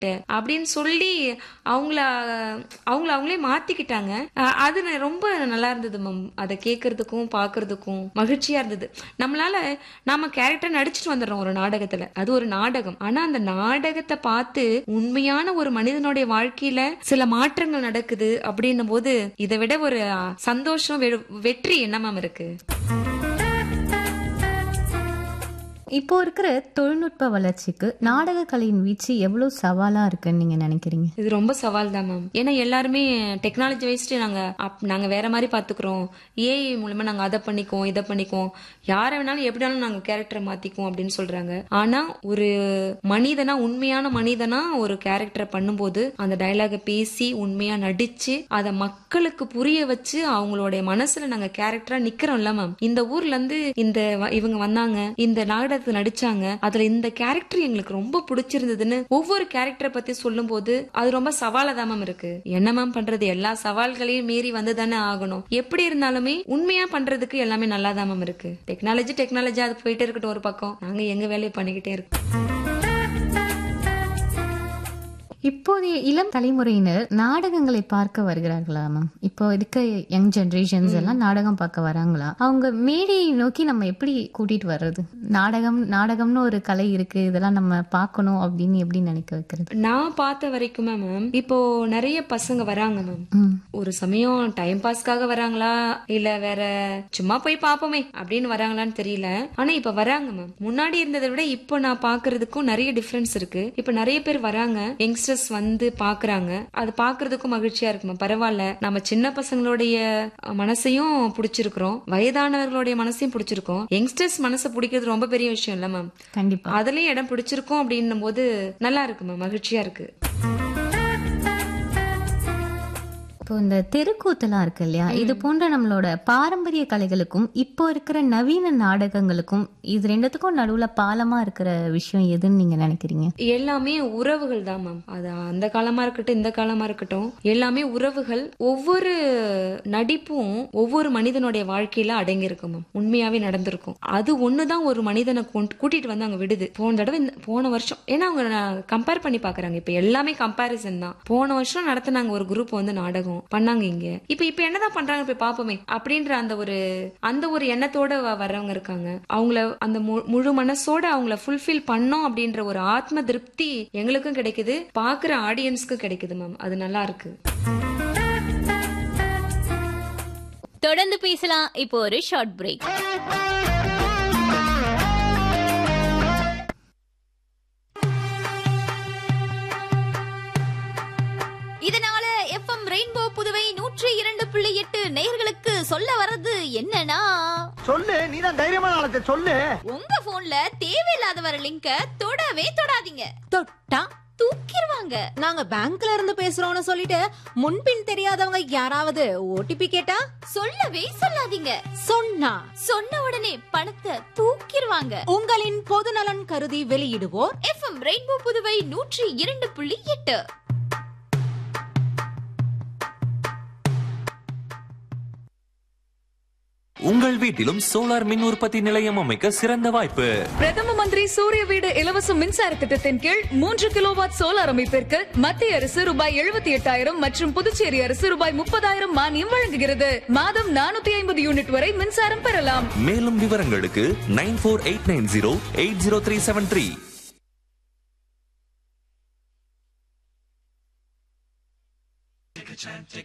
அப்படின்னு சொல்லி அவங்கள அவங்கள அவங்களே மாத்திக்கிட்டாங்க அஹ் அது ந- ரொம்ப நல்லா இருந்தது மேம் அதை கேட்கறதுக்கும் பார்க்கறதுக்கும் மகிழ்ச்சியா இருந்தது நம்மளால நாம கேரக்டர் நடிச்சிட்டு வந்துடுறோம் ஒரு நாடகத்துல அது ஒரு நாடகம் ஆனா அந்த நாடகத்தை பார்த்து உண்மையான ஒரு மனிதனுடைய வாழ்க்கையில சில மாற்றங்கள் நடக்குது அப்படின்னும் போது இதை விட ஒரு அஹ், சந்தோஷம் வெ- வெற்றி என்ன மேம் இருக்கு இப்போ இருக்கிற தொழில்நுட்ப வளர்ச்சிக்கு நாடக கலையின் வீச்சு எவ்வளவு சவாலா இருக்குன்னு நீங்க நினைக்கிறீங்க இது ரொம்ப சவால் தான் மேம் ஏன்னா எல்லாருமே டெக்னாலஜி வைஸ்ட்டு நாங்க அப்- நாங்க வேற மாதிரி பாத்துக்கிறோம் ஏஐ மூலமா நாங்க அதை பண்ணிக்குவோம் இதை பண்ணிக்குவோம் யாரை வேணாலும் எப்படி வேணாலும் நாங்க கேரக்டரை மாத்திக்குவோம் அப்படின்னு சொல்றாங்க ஆனா ஒரு மனிதனா உண்மையான மனிதனா ஒரு கேரக்டரை பண்ணும்போது அந்த டயலாக பேசி உண்மையா நடிச்சு அதை மக்களுக்கு புரிய வச்சு அவங்களுடைய மனசுல நாங்க கேரக்டரா நிக்கிறோம்ல மேம் இந்த ஊர்ல இருந்து இந்த வ- இவங்க வந்தாங்க இந்த நாடகத்துக்கு நடிச்சாங்க அதுல இந்த கேரக்டர் எங்களுக்கு ரொம்ப பிடிச்சிருந்ததுன்னு ஒவ்வொரு கேரக்டரை பத்தி சொல்லும்போது அது ரொம்ப சவாலா தான் மேம் இருக்கு என்ன மேம் பண்றது எல்லா சவால்களையும் மீறி வந்து தானே ஆகணும் எப்படி இருந்தாலுமே உண்மையா பண்றதுக்கு எல்லாமே நல்லா தான் மேம் இருக்கு டெக்னாலஜி டெக்னாலஜி அது போயிட்டே இருக்கட்டும் ஒரு பக்கம் நாங்க எங்க வேலையை பண்ணிக்கிட்டே இருக்கோம் இப்போதைய இளம் தலைமுறையினர் நாடகங்களை பார்க்க வருகிறார்களா மேம் இப்போ இருக்க யங் ஜெனரேஷன்ஸ் எல்லாம் நாடகம் பார்க்க வராங்களா அவங்க மேடையை நோக்கி நம்ம எப்படி கூட்டிட்டு வர்றது நாடகம் நாடகம்னு ஒரு கலை இருக்கு இதெல்லாம் நம்ம பார்க்கணும் அப்படின்னு எப்படி நினைக்க வைக்கிறது நான் பார்த்த வரைக்குமே மேம் இப்போ நிறைய பசங்க வராங்க மேம் ம் ஒரு சமயம் டைம் பாஸ்க்காக வராங்களா இல்ல வேற சும்மா போய் பாப்போமே அப்படின்னு வராங்களான்னு தெரியல ஆனா இப்ப வராங்க மேம் முன்னாடி இருந்ததை விட இப்போ நான் பாக்குறதுக்கும் நிறைய டிஃபரன்ஸ் இருக்கு இப்ப நிறைய பேர் வராங்க யங்ஸ்டர்ஸ் வந்து பாக்குறாங்க அது பாக்குறதுக்கும் மகிழ்ச்சியா இருக்கு மேம் பரவாயில்ல நம்ம சின்ன பசங்களுடைய அஹ், மனசையும் பிடிச்சிருக்கிறோம் வயதானவர்களுடைய மனசையும் பிடிச்சிருக்கோம் யங்ஸ்டர்ஸ் மனசை பிடிக்கிறது ரொம்ப பெரிய விஷயம் இல்ல மேம் கண்டிப்பா அதுலயும் இடம் பிடிச்சிருக்கோம் அப்படின்னும் போது நல்லா இருக்கு மேம் மகிழ்ச்சியா இருக்கு இப்போ இந்த தெருக்கூத்தெல்லாம் இருக்கு இல்லையா இது போன்ற நம்மளோட பாரம்பரிய கலைகளுக்கும் இப்போ இருக்கிற நவீன நாடகங்களுக்கும் இது ரெண்டுத்துக்கும் நடுவுல பாலமா இருக்கிற விஷயம் எதுன்னு நீங்க நினைக்கிறீங்க எல்லாமே உறவுகள் தான் மேம் அது அந்த காலமா இருக்கட்டும் இந்த காலமா இருக்கட்டும் எல்லாமே உறவுகள் ஒவ்வொரு நடிப்பும் ஒவ்வொரு மனிதனுடைய வாழ்க்கையில அடங்கி இருக்கும் மேம் உண்மையாவே நடந்திருக்கும் அது ஒண்ணுதான் ஒரு மனிதனை கொண்டு- கூட்டிட்டு வந்து அங்க விடுது போன தடவை இந்த- போன வருஷம் ஏன்னா அவங்க கம்பேர் பண்ணி பாக்குறாங்க இப்ப எல்லாமே கம்பாரிசன் தான் போன வருஷம் நடத்தினாங்க ஒரு குரூப் வந்து நாடகம் பண்ணாங்க இங்க இப்ப இப்ப என்னதான் பண்றாங்க போய் பாப்போமே அப்படின்ற அந்த ஒரு அந்த ஒரு எண்ணத்தோட வ- வர்றவங்க இருக்காங்க அவங்கள அந்த மு- முழு மனசோட அவங்கள ஃபுல்ஃபில் பண்ணோம் அப்படின்ற ஒரு ஆத்ம திருப்தி எங்களுக்கும் கிடைக்குது பாக்குற ஆடியன்ஸ்க்கும் கிடைக்குது மேம் அது நல்லா இருக்கு தொடர்ந்து பேசலாம் இப்போ ஒரு ஷார்ட் பிரேக் இதனால எஃப்எம் ரெயின்போ புதுவை நூற்றி இரண்டு புள்ளி எட்டு நேயர்களுக்கு சொல்ல வர்றது என்னன்னா சொல்லு நீதான் தைரியமான ஆளத்தை சொல்லு உங்க போன்ல தேவையில்லாத வர லிங்க தொடவே தொடாதீங்க தொட்டா தூக்கிடுவாங்க நாங்க பேங்க்ல இருந்து பேசுறோம்னு சொல்லிட்டு முன்பின் தெரியாதவங்க யாராவது ஓடிபி கேட்டா சொல்லவே சொல்லாதீங்க சொன்னா சொன்ன உடனே பணத்தை தூக்கிடுவாங்க உங்களின் பொதுநலன் கருதி வெளியிடுவோர் எஃப்எம் ரெயின்போ புதுவை நூற்றி இரண்டு புள்ளி எட்டு உங்கள் வீட்டிலும் சோலார் மின் உற்பத்தி நிலையம் அமைக்க சிறந்த வாய்ப்பு பிரதம மந்திரி சூரிய வீடு இலவச மின்சார திட்டத்தின் கீழ் மூன்று கிலோவாட் சோலார் அமைப்பிற்கு மத்திய அரசு ரூபாய் எழுபத்தி எட்டாயிரம் மற்றும் புதுச்சேரி அரசு ரூபாய் முப்பதாயிரம் மானியம் வழங்குகிறது மாதம் நானூத்தி ஐம்பது யூனிட் வரை மின்சாரம் பெறலாம் மேலும் விவரங்களுக்கு nine four eight nine zero eight zero three seven three